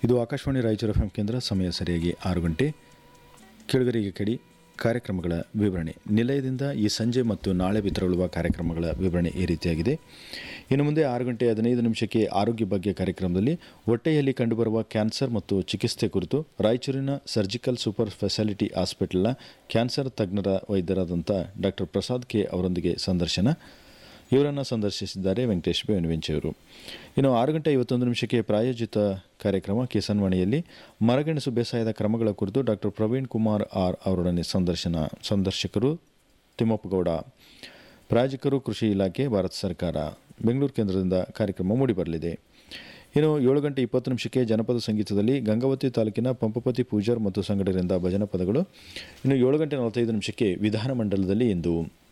ಇದು Akashvani Raichur F M ಕೇಂದ್ರ ಸಮಯ ಸರಿಯಾಗಿ ಆರು ಗಂಟೆ ಕೆಳಗರಿಗೆ ಕಡಿ ಕಾರ್ಯಕ್ರಮಗಳ ವಿವರಣೆ ನಿಲಯದಿಂದ ಈ ಸಂಜೆ ಮತ್ತು ನಾಳೆ ಬಿತ್ತರಗೊಳ್ಳುವ ಕಾರ್ಯಕ್ರಮಗಳ ವಿವರಣೆ ಈ ರೀತಿಯಾಗಿದೆ ಇನ್ನು ಮುಂದೆ ಆರು ಗಂಟೆ ಹದಿನೈದು ನಿಮಿಷಕ್ಕೆ ಆರೋಗ್ಯ ಬಗ್ಗೆ ಕಾರ್ಯಕ್ರಮದಲ್ಲಿ ಹೊಟ್ಟೆಯಲ್ಲಿ ಕಂಡುಬರುವ ಕ್ಯಾನ್ಸರ್ ಮತ್ತು ಚಿಕಿತ್ಸೆ ಕುರಿತು ರಾಯಚೂರಿನ ಸರ್ಜಿಕಲ್ ಸೂಪರ್ ಸ್ಪೆಷಾಲಿಟಿ ಹಾಸ್ಪಿಟಲ್ನ ಕ್ಯಾನ್ಸರ್ ತಜ್ಞರ ವೈದ್ಯರಾದಂಥ ಡಾಕ್ಟರ್ ಪ್ರಸಾದ್ ಕೆ ಅವರೊಂದಿಗೆ ಸಂದರ್ಶನ ಇವರನ್ನು ಸಂದರ್ಶಿಸಿದ್ದಾರೆ ವೆಂಕಟೇಶ್ ಬೇವನವೆಂಚೆಯವರು ಇನ್ನು ಆರು ಗಂಟೆ ಐವತ್ತೊಂದು ನಿಮಿಷಕ್ಕೆ ಪ್ರಾಯೋಜಿತ ಕಾರ್ಯಕ್ರಮ ಕಿಸಾನ್ವಾಣಿಯಲ್ಲಿ ಮರಗೆಣಸು ಬೇಸಾಯದ ಕ್ರಮಗಳ ಕುರಿತು ಡಾಕ್ಟರ್ ಪ್ರವೀಣ್ ಕುಮಾರ್ ಆರ್ ಅವರೊಡನೆ ಸಂದರ್ಶನ ಸಂದರ್ಶಕರು ತಿಮ್ಮಪ್ಪಗೌಡ ಪ್ರಾಯೋಜಕರು ಕೃಷಿ ಇಲಾಖೆ ಭಾರತ ಸರ್ಕಾರ ಬೆಂಗಳೂರು ಕೇಂದ್ರದಿಂದ ಕಾರ್ಯಕ್ರಮ ಮೂಡಿಬರಲಿದೆ ಇನ್ನು ಏಳು ಗಂಟೆ ಇಪ್ಪತ್ತು ನಿಮಿಷಕ್ಕೆ ಜನಪದ ಸಂಗೀತದಲ್ಲಿ ಗಂಗಾವತಿ ತಾಲೂಕಿನ ಪಂಪಪತಿ ಪೂಜಾರ್ ಮತ್ತು ಸಂಘಟನೆಯಿಂದ ಭಜನಾ ಪದಗಳು ಇನ್ನು ಏಳು ಗಂಟೆ ನಲವತ್ತೈದು ನಿಮಿಷಕ್ಕೆ ವಿಧಾನಮಂಡಲದಲ್ಲಿ ಇಂದು